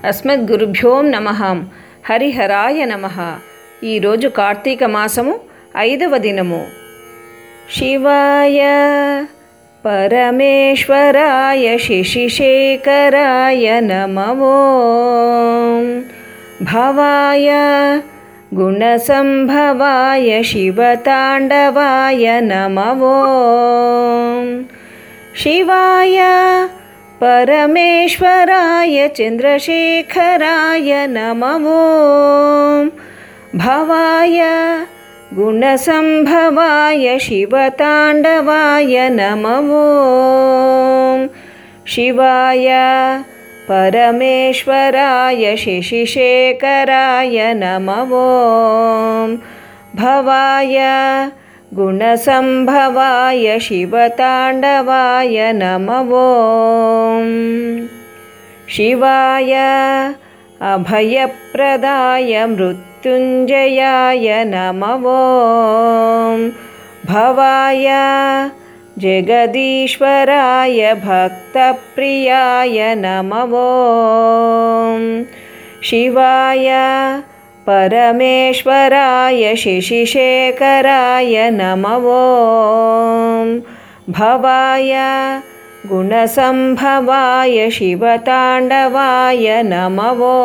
అస్మద్గురుభ్యో నమ హరిహరాయ నమ ఈరోజు కార్తీక మాసము ఐదవ దినము శివాయ పరమేశ్వరాయ శశిశేఖరాయ నమవో భవాయ గుణసంభవాయ శివతాండవాయ నమవో శివాయ పరమేశ్వరాయ చంద్రశేఖరాయ నమవో భవాయ గుణసంభవాయ శివతాండవాయ నమవో శివాయ పరమేశ్వరాయ శశిశేఖరాయ నమవో భవాయ గుణసంభవాయ శివతాండవాయ నమవో శివాయ అభయప్రదాయ మృత్యుంజయాయ నమవో భవాయ జగదీశ్వరాయ భక్తప్రియాయ నమవో శివాయ పరమేశ్వరాయ శశిశేఖరాయ నమవో భవాయ గుణసంభవాయ శివతాండవాయ నమవో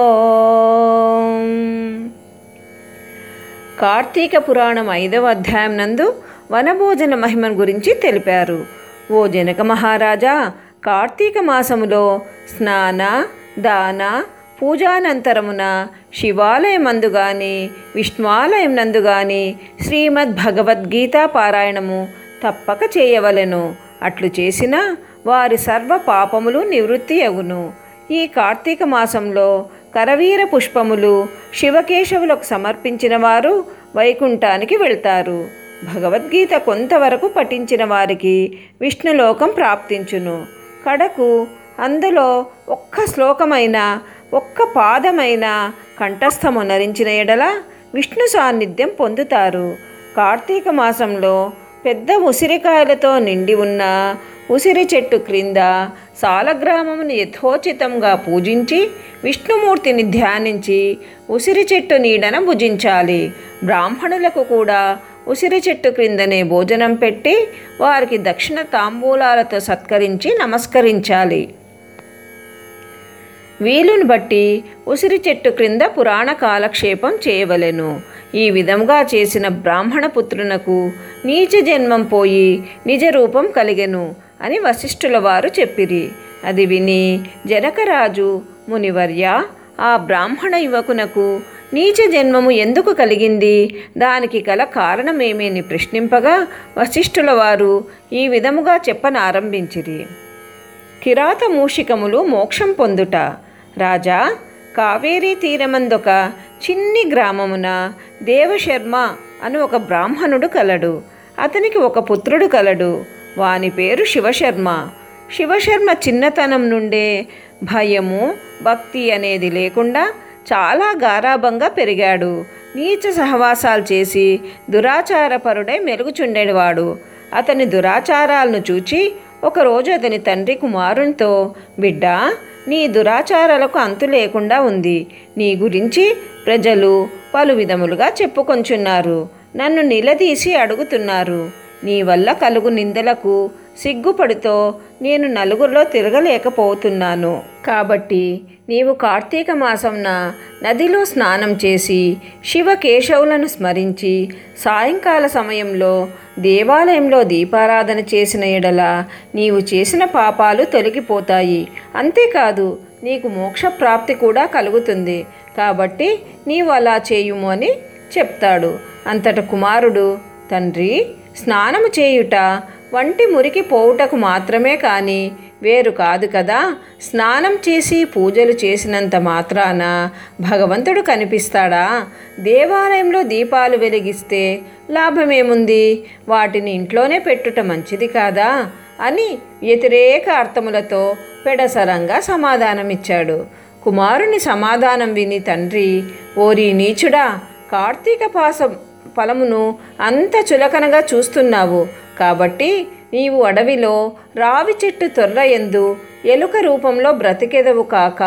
కార్తీక పురాణం ఐదవ అధ్యాయం నందు వనభోజన మహిమను గురించి తెలిపారు ఓ జనక మహారాజా కార్తీక మాసములో స్నాన దాన పూజానంతరమున శివాలయం నందు గాని విష్ణువాలయం నందు గాని శ్రీమద్ భగవద్గీత పారాయణము తప్పక చేయవలెను అట్లు చేసిన వారి సర్వ పాపములు నివృత్తి అగును ఈ కార్తీక మాసంలో కరవీర పుష్పములు శివకేశవులకు సమర్పించిన వారు వైకుంఠానికి వెళ్తారు భగవద్గీత కొంతవరకు పఠించిన వారికి విష్ణులోకం ప్రాప్తించును కడకు అందులో ఒక్క శ్లోకమైన ఒక్క పాదమైన కంఠస్థము నరించిన ఎడల విష్ణు సాన్నిధ్యం పొందుతారు కార్తీక మాసంలో పెద్ద ఉసిరికాయలతో నిండి ఉన్న ఉసిరి చెట్టు క్రింద సాలగ్రామమును యథోచితంగా పూజించి విష్ణుమూర్తిని ధ్యానించి ఉసిరి చెట్టు నీడన భుజించాలి బ్రాహ్మణులకు కూడా ఉసిరి చెట్టు క్రిందనే భోజనం పెట్టి వారికి దక్షిణ తాంబూలాలతో సత్కరించి నమస్కరించాలి వీలును బట్టి ఉసిరి చెట్టు క్రింద పురాణ కాలక్షేపం చేయవలెను ఈ విధంగా చేసిన బ్రాహ్మణ పుత్రునకు నీచ జన్మం పోయి నిజ రూపం కలిగెను అని వశిష్ఠుల వారు చెప్పిరి అది విని జనకరాజు మునివర్య ఆ బ్రాహ్మణ యువకునకు నీచ జన్మము ఎందుకు కలిగింది దానికి గల కారణమేమని ప్రశ్నింపగా వశిష్ఠుల వారు ఈ విధముగా చెప్పనారంభించిరి కిరాత మూషికములు మోక్షం పొందుట రాజా కావేరీ తీరమందొక చిన్ని గ్రామమున దేవశర్మ అను ఒక బ్రాహ్మణుడు కలడు అతనికి ఒక పుత్రుడు కలడు వాని పేరు శివశర్మ శివశర్మ చిన్నతనం నుండే భయము భక్తి అనేది లేకుండా చాలా గారాభంగా పెరిగాడు నీచ సహవాసాలు చేసి దురాచారపరుడై మెరుగుచుండేవాడు అతని దురాచారాలను చూచి ఒకరోజు అతని తండ్రి కుమారునితో బిడ్డ నీ దురాచారాలకు అంతు లేకుండా ఉంది నీ గురించి ప్రజలు పలు విధములుగా చెప్పుకొంచున్నారు నన్ను నిలదీసి అడుగుతున్నారు నీ వల్ల కలుగు నిందలకు సిగ్గుపడుతో నేను నలుగురిలో తిరగలేకపోతున్నాను కాబట్టి నీవు కార్తీక మాసంన నదిలో స్నానం చేసి శివకేశవులను స్మరించి సాయంకాల సమయంలో దేవాలయంలో దీపారాధన చేసిన ఎడల నీవు చేసిన పాపాలు తొలగిపోతాయి అంతేకాదు నీకు మోక్ష ప్రాప్తి కూడా కలుగుతుంది కాబట్టి నీవు అలా చేయుము అని చెప్తాడు అంతట కుమారుడు తండ్రి స్నానము చేయుట వంటి మురికి పోవుటకు మాత్రమే కానీ వేరు కాదు కదా స్నానం చేసి పూజలు చేసినంత మాత్రాన భగవంతుడు కనిపిస్తాడా దేవాలయంలో దీపాలు వెలిగిస్తే లాభమేముంది వాటిని ఇంట్లోనే పెట్టుట మంచిది కాదా అని వ్యతిరేక అర్థములతో పెడసరంగా సమాధానమిచ్చాడు కుమారుని సమాధానం విని తండ్రి ఓరి నీచుడా కార్తీక పాసం ఫలమును అంత చులకనగా చూస్తున్నావు కాబట్టి నీవు అడవిలో రావి చెట్టు తొర్ర ఎందు ఎలుక రూపంలో బ్రతికెదవు కాక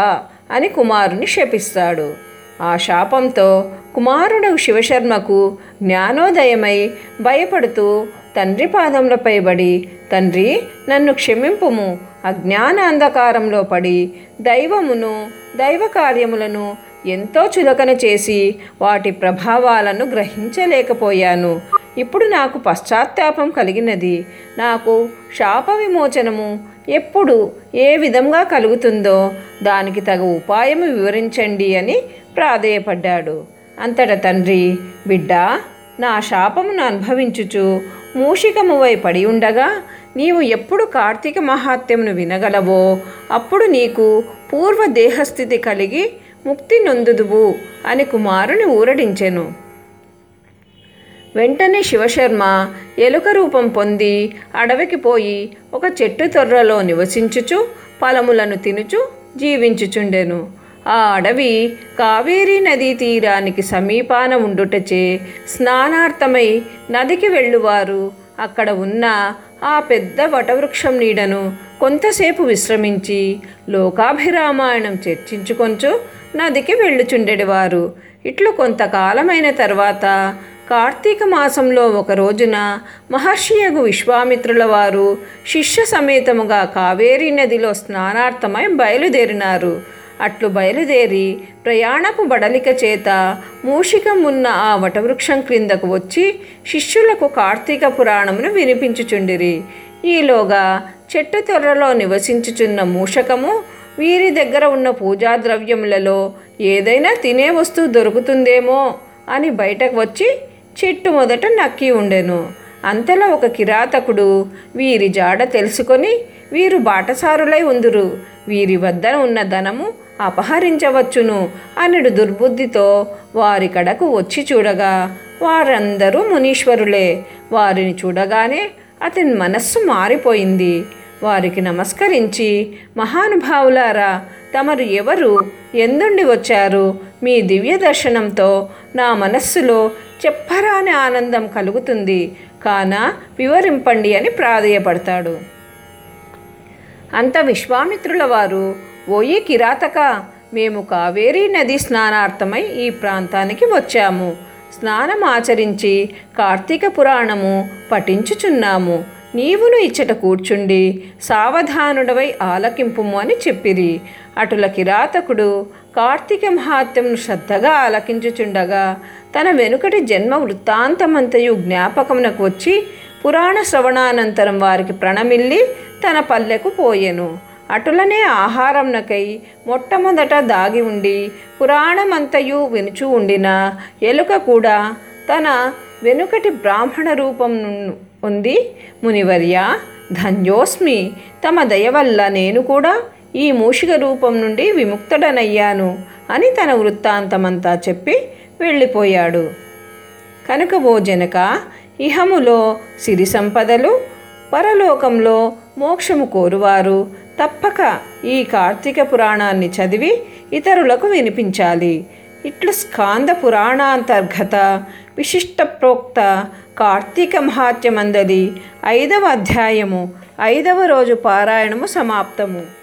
అని కుమారుని శపిస్తాడు ఆ శాపంతో కుమారుడు శివశర్మకు జ్ఞానోదయమై భయపడుతూ తండ్రి పాదములపై పడి తండ్రి నన్ను క్షమింపుము అజ్ఞాన అంధకారంలో పడి దైవమును దైవ కార్యములను ఎంతో చులకన చేసి వాటి ప్రభావాలను గ్రహించలేకపోయాను ఇప్పుడు నాకు పశ్చాత్తాపం కలిగినది నాకు శాప విమోచనము ఎప్పుడు ఏ విధంగా కలుగుతుందో దానికి తగు ఉపాయము వివరించండి అని ప్రాధేయపడ్డాడు అంతట తండ్రి బిడ్డ నా శాపమును అనుభవించుచు మూషికమువై పడి ఉండగా నీవు ఎప్పుడు కార్తీక మహాత్మ్యమును వినగలవో అప్పుడు నీకు పూర్వ దేహస్థితి కలిగి ముక్తి నొందుదువు అని కుమారుని ఊరడించెను వెంటనే శివశర్మ ఎలుక రూపం పొంది అడవికి పోయి ఒక చెట్టు తొర్రలో నివసించుచు ఫలములను తినుచు జీవించుచుండెను ఆ అడవి కావేరీ నదీ తీరానికి సమీపాన ఉండుటచే స్నానార్థమై నదికి వెళ్ళువారు అక్కడ ఉన్న ఆ పెద్ద వటవృక్షం నీడను కొంతసేపు విశ్రమించి లోకాభిరామాయణం చర్చించుకొంచు నదికి వెళ్ళుచుండెడివారు ఇట్లు కొంతకాలమైన తర్వాత కార్తీక మాసంలో ఒక రోజున మహర్షియగు విశ్వామిత్రుల వారు శిష్య సమేతముగా కావేరీ నదిలో స్నానార్థమై బయలుదేరినారు అట్లు బయలుదేరి ప్రయాణపు బడలిక చేత మూషికం ఉన్న ఆ వటవృక్షం క్రిందకు వచ్చి శిష్యులకు కార్తీక పురాణమును వినిపించుచుండిరి ఈలోగా చెట్టు తొర్రలో నివసించుచున్న మూషకము వీరి దగ్గర ఉన్న పూజా ద్రవ్యములలో ఏదైనా తినే వస్తువు దొరుకుతుందేమో అని బయటకు వచ్చి చెట్టు మొదట నక్కి ఉండెను అంతలో ఒక కిరాతకుడు వీరి జాడ తెలుసుకొని వీరు బాటసారులై ఉందురు వీరి వద్ద ఉన్న ధనము అపహరించవచ్చును అనడు దుర్బుద్ధితో వారి కడకు వచ్చి చూడగా వారందరూ మునీశ్వరులే వారిని చూడగానే అతని మనస్సు మారిపోయింది వారికి నమస్కరించి మహానుభావులారా తమరు ఎవరు ఎందుండి వచ్చారు మీ దివ్య దర్శనంతో నా మనస్సులో చెప్పరాని ఆనందం కలుగుతుంది కాన వివరింపండి అని ప్రాధేయపడతాడు అంత విశ్వామిత్రుల వారు ఓయి కిరాతక మేము కావేరీ నది స్నానార్థమై ఈ ప్రాంతానికి వచ్చాము స్నానం ఆచరించి కార్తీక పురాణము పఠించుచున్నాము నీవును ఇచ్చట కూర్చుండి సావధానుడవై ఆలకింపుము అని చెప్పిరి అటుల కిరాతకుడు కార్తీక మహాత్మ్యమును శ్రద్ధగా ఆలకించుచుండగా తన వెనుకటి జన్మ వృత్తాంతమంతయు జ్ఞాపకమునకు వచ్చి పురాణ శ్రవణానంతరం వారికి ప్రణమిల్లి తన పల్లెకు పోయెను అటులనే ఆహారంనకై మొట్టమొదట దాగి ఉండి పురాణమంతయు వినుచూ ఉండిన ఎలుక కూడా తన వెనుకటి బ్రాహ్మణ రూపం ఉంది మునివర్య ధన్యోస్మి తమ దయ వల్ల నేను కూడా ఈ మూషిక రూపం నుండి విముక్తుడనయ్యాను అని తన వృత్తాంతమంతా చెప్పి వెళ్ళిపోయాడు కనుక ఓ జనక ఇహములో సిరి సంపదలు పరలోకంలో మోక్షము కోరువారు తప్పక ఈ కార్తీక పురాణాన్ని చదివి ఇతరులకు వినిపించాలి ఇట్లు స్కాంద పురాణాంతర్గత విశిష్ట ప్రోక్త కార్తీక మహాత్యమందలి ఐదవ అధ్యాయము ఐదవ రోజు పారాయణము సమాప్తము